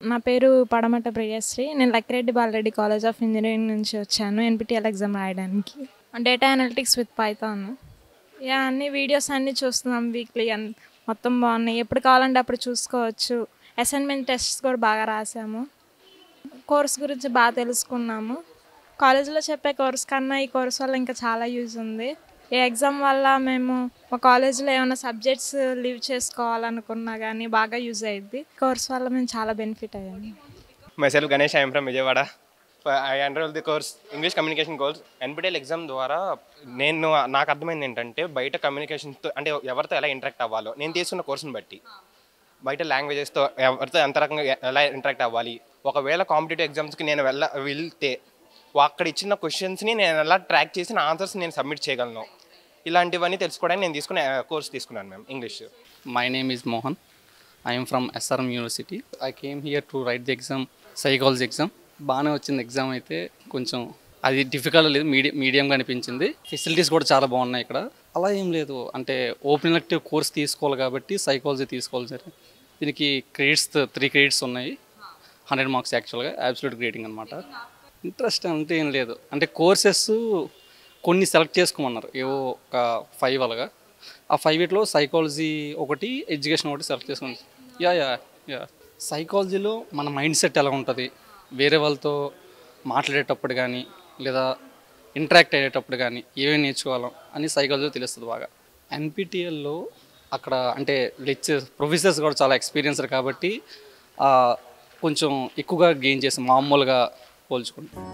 నా పేరు పడమట ప్రియశ్రీ నేను Lakkireddy Balareddy college of engineering నుంచి వచ్చాను ఎన్పిటిఎల్ ఎగ్జామ్ రాయడానికి data analytics with Python yeah అన్ని వీడియోస్ అన్నీ చూస్తున్నాం వీక్లీ అన్ మొత్తం బాగున్నాయి ఎప్పుడు కావాలంటే అప్పుడు చూసుకోవచ్చు అసైన్మెంట్ టెస్ట్స్ కూడా బాగా రాసాము కోర్స్ గురించి బాగా తెలుసుకున్నాము కాలేజీలో చెప్పే కోర్స్ కన్నా ఈ కోర్స్ వల్ల ఇంకా చాలా యూజ్ ఉంది ఈ ఎగ్జామ్ వల్ల మేము మా కాలేజీలో ఏమైనా సబ్జెక్ట్స్ లీవ్ చేసుకోవాలనుకున్నా కానీ బాగా యూజ్ అయ్యింది కోర్స్ వల్ల మేము చాలా బెనిఫిట్ అయ్యాము myself Ganesh, I am from Vijayawada. I enrolled the course English communication course NPTEL exam ద్వారా నేను నాకు అర్థమైంది ఏంటంటే బయట కమ్యూనికేషన్తో అంటే ఎవరితో ఎలా ఇంటరాక్ట్ అవ్వాలో నేను తీసుకున్న కోర్సుని బట్టి బయట లాంగ్వేజెస్తో ఎవరితో ఎంత రకంగా ఎలా ఇంటరాక్ట్ అవ్వాలి ఒకవేళ కాంపిటేటివ్ ఎగ్జామ్స్కి నేను వెళ్ళ వెళ్తే అక్కడ ఇచ్చిన క్వశ్చన్స్ని నేను ఎలా ట్రాక్ చేసి నా ఆన్సర్స్ నేను సబ్మిట్ చేయగలను ఇలాంటివన్నీ తెలుసుకోవడానికి నేను తీసుకునే కోర్స్ తీసుకున్నాను ma'am English My name is Mohan. I am from SRM University. I came here to write the exam, psychology exam. బాగానే వచ్చింది ఎగ్జామ్ అయితే కొంచెం అది డిఫికల్ట్ లేదు మీడియం మీడియంగా అనిపించింది ఫెసిలిటీస్ కూడా చాలా బాగున్నాయి ఇక్కడ అలా ఏం లేదు అంటే ఓపెన్ ఎలక్టివ్ కోర్స్ తీసుకోవాలి కాబట్టి సైకాలజీ తీసుకోవాలి సరే దీనికి క్రెడిట్స్ త్రీ క్రెడిట్స్ ఉన్నాయి హండ్రెడ్ మార్క్స్ యాక్చువల్గా అబ్సల్యూట్ గ్రేడింగ్ అనమాట ఇంట్రెస్ట్ అంటే ఏం లేదు అంటే కోర్సెస్ కొన్ని సెలెక్ట్ చేసుకోమన్నారు ఏవో ఒక ఫైవ్ అలాగా ఆ ఫైవ్ ఇట్లో సైకాలజీ ఒకటి ఎడ్యుకేషన్ ఒకటి సెలెక్ట్ చేసుకోండి యా యా యా సైకాలజీలో మన మైండ్ సెట్ ఎలా ఉంటుంది వేరే వాళ్ళతో మాట్లాడేటప్పుడు కానీ లేదా ఇంటరాక్ట్ అయ్యేటప్పుడు కానీ ఏమేమి నేర్చుకోవాలో అని సైకాలజీలో తెలుస్తుంది బాగా ఎన్పిటిఎల్లో అక్కడ అంటే లెక్చర్స్ ప్రొఫెసర్స్ కూడా చాలా ఎక్స్పీరియన్స్డ్ కాబట్టి ఆ, కొంచెం ఎక్కువగా గెయిన్ చేసాం మామూలుగా పోల్చుకుంటే